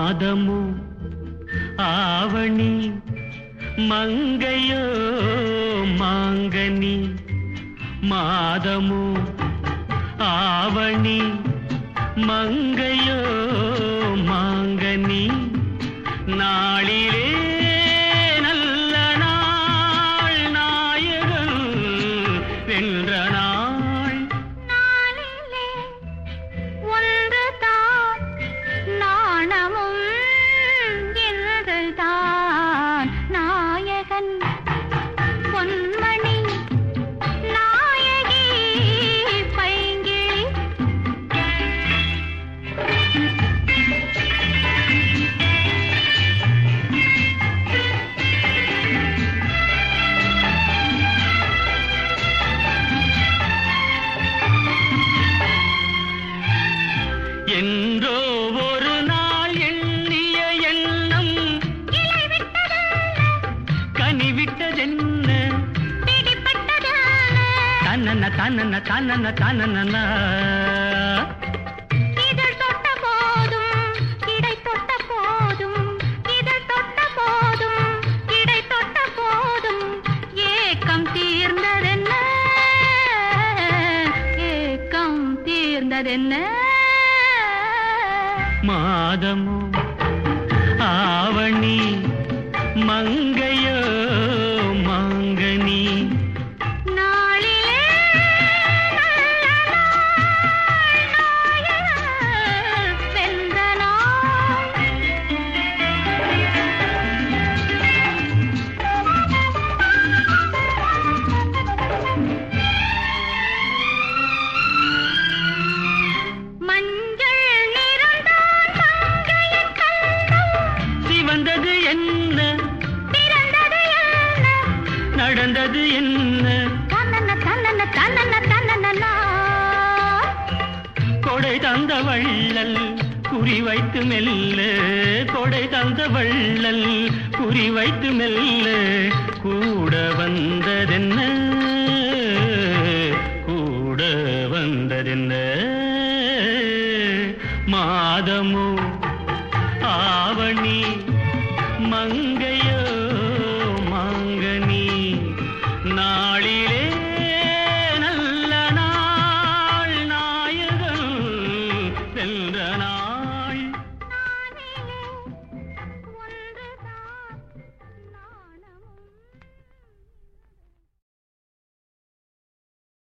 மாதமோ ஆவணி மங்கையோ மாங்கனி மாதமோ ஆவணி மங்கையோ மாங்கனி நாளிலே நல்ல நாள் நாயகன் வென்ற நாள் நாளிலே ஒன்றுதான் நாணமும் என்றுதான் நாயகன் பொன்மணி நாயகி பைங்கிழி என்றோ ஒரு நாள் எண்ணிய எண்ணம் கனிவிட்டதென்ன பிடிப்பட்டதான தன்னன தன்னன தன்னன தன்னன இதழ் தொட்ட போதும் இடை தொட்ட போதும் இதழ் தொட்ட போதும் இடை தொட்ட போதும் ஏக்கம் தீர்ந்ததென்ன ஏக்கம் தீர்ந்ததென்ன மாதமோ ஆவணி மங்கையோ மாங்கனி நாளிலே நல்ல நாள் நாயகன் வென்ற நாள் மஞ்சள் நிறந்தான் மங்கையின் கண்டம் சிவந்தது என்ன பிறந்தது என்ன நடந்தது என்ன தன்னன தன்னன தன்னன தன்னனா கொடை தந்த வள்ளல் குறி வைத்து மெல்ல கொடை தந்த வள்ளல் குறி வைத்து மெல்ல கூட வந்ததென்ன கூட வந்ததென்ன மாதமோ ஆவணி மங்கை